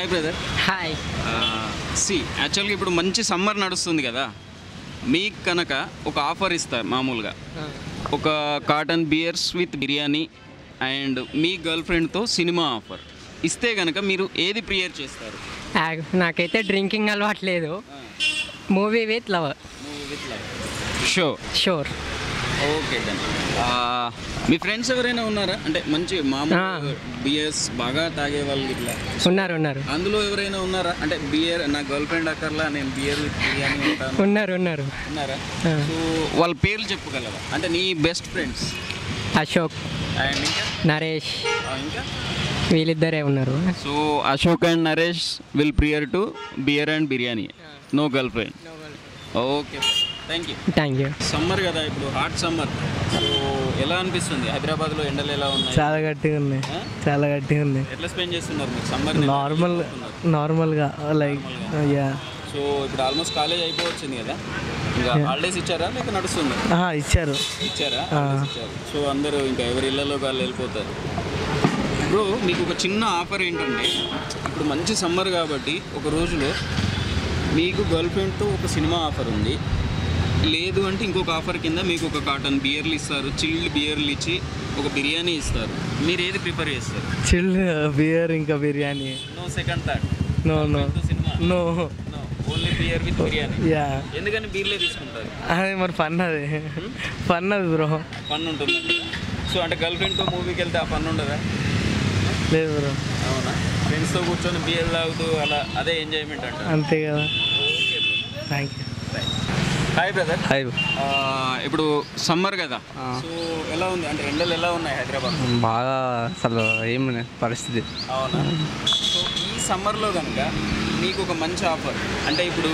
Hi brother hi C యాక్చువల్గా ఇప్పుడు మంచి సమ్మర్ నడుస్తుంది కదా మీకు కనుక ఒక ఆఫర్ ఇస్తారు మామూలుగా ఒక carton beers with biryani and మీ గర్ల్ ఫ్రెండ్తో సినిమా ఆఫర్ ఇస్తే కనుక మీరు ఏది ప్రియేర్ చేస్తారు నాకైతే డ్రింకింగ్ అలవాట్లేదు movie with lover with love show sure okay done మీ ఫ్రెండ్స్ ఎవరైనా ఉన్నారా అంటే మంచి మామూలు బియర్స్ బాగా తాగే వాళ్ళు ఇట్లా ఉన్నారు ఉన్నారు అందులో ఎవరైనా ఉన్నారా అంటే బియర్ నా గర్ల్ ఫ్రెండ్ అక్కర్లా నేను బియర్ విత్ బిర్యానీ ఉంటాను ఉన్నారు ఉన్నారు ఉన్నారా ఆ. సో వాళ్ళ పేర్లు చెప్పగలవా అంటే నీ బెస్ట్ ఫ్రెండ్స్ అశోక్ అండ్ ఇంకా నరేష్ ఆ, ఇంకా వీళ్ళిద్దరే ఉన్నారు so Ashok and Naresh will prefer to beer and biryani no girl friend okay thank you thank you summer కదా ఇప్పుడు హాట్ సమ్మర్ సో ఎలా అనిపిస్తుంది హైదరాబాద్లో ఎండలు ఎలా ఉన్నాయి చాలా గట్టిగా ఉన్నాయి ఆ? చాలా గట్టిగా ఉన్నాయి ఎట్లా స్పెండ్ చేస్తున్నారు మీరు సమ్మర్ నార్మల్ నార్మల్గా లైక్ యా సో ఇప్పుడు ఆల్మోస్ట్ కాలేజ్ అయిపోవచ్చింది కదా ఇంకా హాలిడేస్ ఇచ్చారా లేక నడుస్తుంది ఇచ్చారు ఇచ్చారా హాలిడేస్ ఇచ్చారు సో అందరూ ఇంకా ఎవరి ఇళ్లలో వాళ్ళు వెళ్ళిపోతారు బ్రో మీకు ఒక చిన్న ఆఫర్ ఏంటంటే ఇప్పుడు మంచి సమ్మర్ కాబట్టి ఒక రోజులో మీకు గర్ల్ ఫ్రెండ్తో ఒక సినిమా ఆఫర్ ఉంది లేదు అంటే ఇంకొక ఆఫర్ కింద మీకు ఒక కాటన్ బియర్లు ఇస్తారు చిల్డ్ బియర్లు ఇచ్చి ఒక బిర్యానీ ఇస్తారు మీరు ఏది ప్రిఫర్ చేస్తారు చిల్ బియర్ ఇంకా biryani no second third no no cinema no no only beer with biryani yeah ఎందుకని బీర్లే తీసుకుంటారు అదే మరి ఫన్ అది ఫన్ అది బ్రో ఫన్ ఉంటుంది సో అంటే గర్ల్ ఫ్రెండ్తో మూవీకి వెళ్తే ఆ ఫన్ ఉండదా లేదు బ్రో అవునా ఫ్రెండ్స్తో కూర్చొని బియర్ తాగుతూ అలా అదే ఎంజాయ్మెంట్ అంటారు అంతే కదా okay thank you hi brother hi ఇప్పుడు సమ్మర్ కదా సో ఎలా ఉంది అంటే ఎండలు ఎలా ఉన్నాయి హైదరాబాద్ బాగా అసలు ఏం పరిస్థితి అవునా సో ఈ సమ్మర్లో కనుక మీకు ఒక మంచి ఆఫర్ అంటే ఇప్పుడు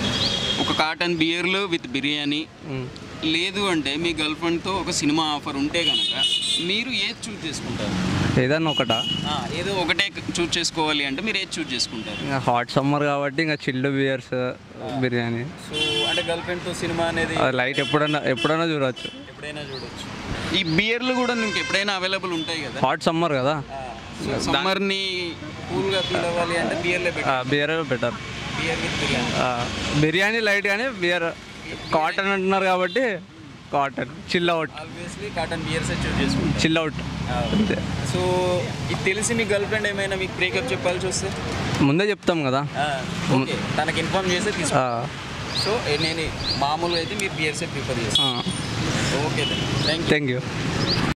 ఒక కాటన్ బియర్లు విత్ బిర్యానీ లేదు అంటే మీ గర్ల్ ఫ్రెండ్తో ఒక సినిమా ఆఫర్ ఉంటే కనుక మీరు ఏది చూస్ చేసుకుంటారు ఏదన్నా ఒకటా ఆ, ఏదో ఒకటే చూస్ చేసుకోవాలి అంటే మీరు ఏది చూస్ చేసుకుంటారు ఇంకా హాట్ సమ్మర్ కాబట్టి ఇంకా చిల్డ్ బియర్స్ బిర్యానీ సో అంటే గర్ల్ ఫ్రెండ్తో సినిమా అనేది అది లైట్ ఎప్పుడన్నా ఎప్పుడన్నా చూడవచ్చు ఎప్పుడైనా చూడొచ్చు ఈ బియర్లు కూడా మీకు ఎప్పుడైనా అవైలబుల్ ఉంటాయి కదా హాట్ సమ్మర్ కదా సమ్మర్ని కూల్గా ఫీల్ అవ్వాలి అంటే బియర్లే better beer better beer with biryani biryani light కానీ బియర్ కాటన్ అంటున్నారు కాబట్టి carton chill out obviously carton బియర్సే చూస్ చేసుకుంటారు చిల్ అవుట్ అంతే సో ఇది తెలిసి మీ గర్ల్ ఫ్రెండ్ ఏమైనా మీకు బ్రేకప్ చెప్పాల్సి వస్తే ముందే చెప్తాం కదా ఓకే తనకి ఇన్ఫార్మ్ చేస్తే తీసుకో సో నేను మామూలుగా అయితే మీరు బియర్సే ప్రిఫర్ చేస్తాను okay thank you thank you